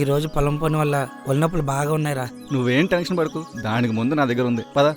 ఈ రోజు పొలం పని వల్ల ఒళ్ళనొప్పులు బాగా ఉన్నాయిరా నువ్వేం టెన్షన్ పడకు దానికి ముందు నా దగ్గర ఉంది పద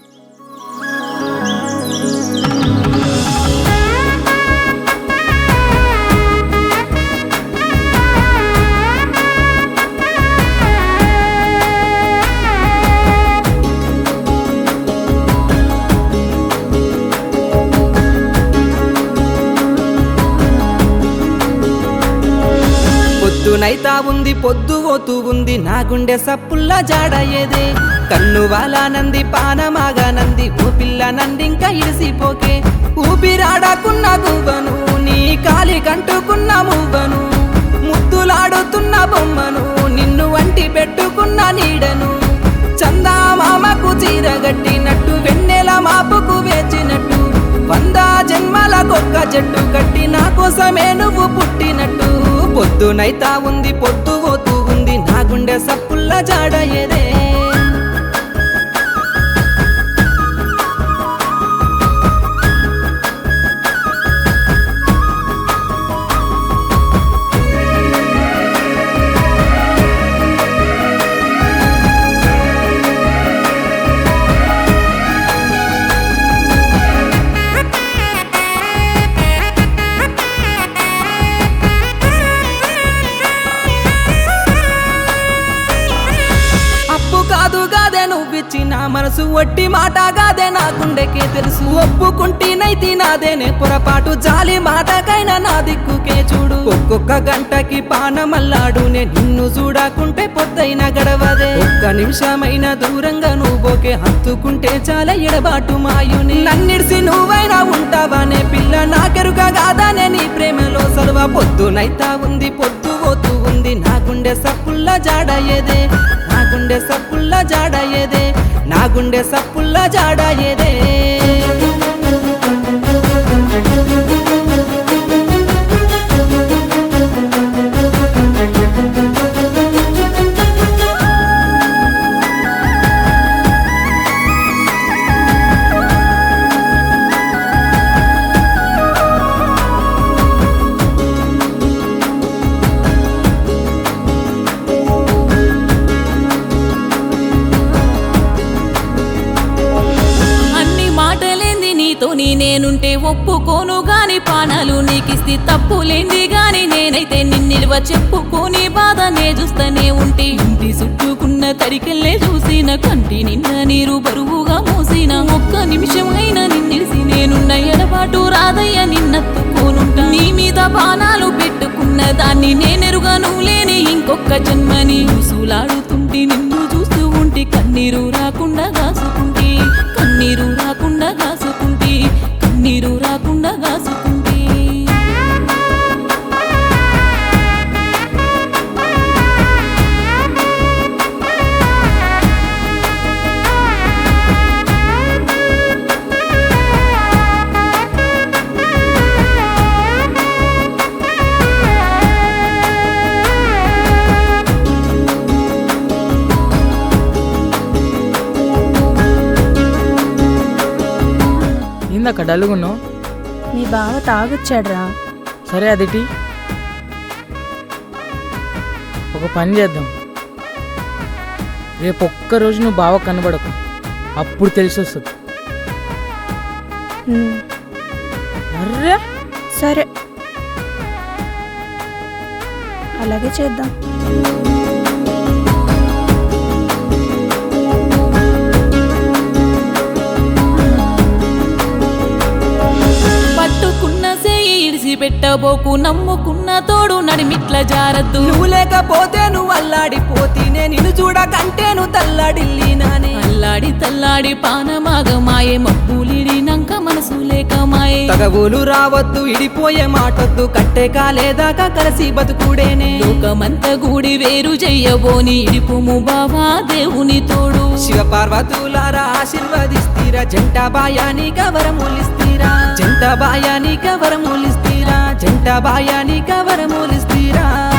పొద్దునైతా ఉంది పొద్దు పోతూ ఉంది నా గుండె సప్పుల్లా జాడయ్యేదే కన్ను వాలానంది పానమాగానంది ఓ పిల్ల నందింకా ఇడిసిపోకే ఊపిరాడకున్న గువ్వను నీ కాలి కంటుకున్న మువ్వను ముద్దులాడుతున్న బొమ్మను నిన్ను వంటి పెట్టుకున్న నీడను చందామామకు చీరగట్టినట్టు వెన్నెల మాపుకు వేచినట్టు వంద జన్మలకొక్క జట్టు కట్టి నా కోసమే నువ్వు పుట్టినట్టు పొద్దునైతా ఉంది పొద్దు పోతూ ఉంది నా గుండె సప్పుల్ల జాడయేదే అప్పు కాదు గాదే నువ్విచ్చిన మనసు ఒట్టి మాట గాదే నా గుండెకే తెలుసు ఒప్పుకుంటేనైతే నాదేనే పొరపాటు జాలి మాటకైనా నా దిక్కుకే చూడు ఒక్కొక్క గంటకి పానమల్లాడునే నిన్ను చూడకుంటే పొద్దైన గడవదే ఒక్క నిమిషమైన దూరంగా నువ్వు పోకే హత్తుకుంటే చాలా ఎడబాటు మాయుని నన్నిడిసి నువ్వైనా ఉంటావానే పిల్ల నాకెరుక కాదానే నీ ప్రేమలో సలువ పొద్దునైతా ఉంది పొద్దు పోతూ ఉంది నా గుండె సప్పుల్ల జాడయేదే నా గుండె సప్పుల్ల జాడయేదే నా గుండె సప్పుల్ల జాడయేదే అన్ని మాటలేంది నీతోని నేనుంటే ఒప్పుకోను గాని పానాలు నీకిస్తే తప్పులేంది గాని నేనైతే నిన్నిలువ చెప్పుకోని బాధ నే చూస్తూనే ఉంటే ఇంటి చుట్టుకున్న తడికెళ్ళే చూసిన కంటి నిన్న నీరు బరువుగా మోసిన ఒక్క నిమిషమైనా నిన్నిడిసి నేనున్న ఎడబాటు రాదయ్య నిన్నత్తుకోనుంటా నీ మీద బాణాలు పెట్టుకున్న దాన్ని నేనెరుగను లేని ఇంకొక జన్మని ఊసులాడుతుంటే నిన్ను చూస్తూ ఉంటే కన్నీరు రాకుండా కాసుకుంటే కన్నీరు రాకుండా కాసుకుంటే కన్నీరు రాకుండా కాసుకుంటే ఇందాక డలుగున్నావు మీ బావ తాగొచ్చాడ్రా సరే అదిటి ఒక పని చేద్దాం రేపు ఒక్క రోజు నువ్వు బావ కనబడకు అప్పుడు తెలిసి వస్తుంది ఉమ్, అర్రే సరే అలాగే చేద్దాం పట్టుకున్న సేయి ఇడిసి పెట్టబోకు నమ్ముకున్న తోడు నడిమిట్ల జారద్దు నువ్వు లేకపోతే నువ్వు అల్లాడిపోతేనే నిన్ను చూడకంటే నువ్వు తల్లాడిల్లినానే అల్లాడి తల్లాడి పానమాగమాయే మబ్బులిడినంక మనసు లేక మాయే తగవులు రావద్దు ఇడిపోయే మాటొద్దు కట్టే కాలేదాకా కలిసి బతుకుడేనే లోకమంత గూడి వేరు చెయ్యబోని ఇడిపుము బావా దేవుని తోడు శివ పార్వతులారా ఆశీర్వదిస్తీరా జంట బాయానిక వరములిస్తీరా జంట బాయానిక వరములిస్తీరా జంట బాయానిక వరములిస్తీరా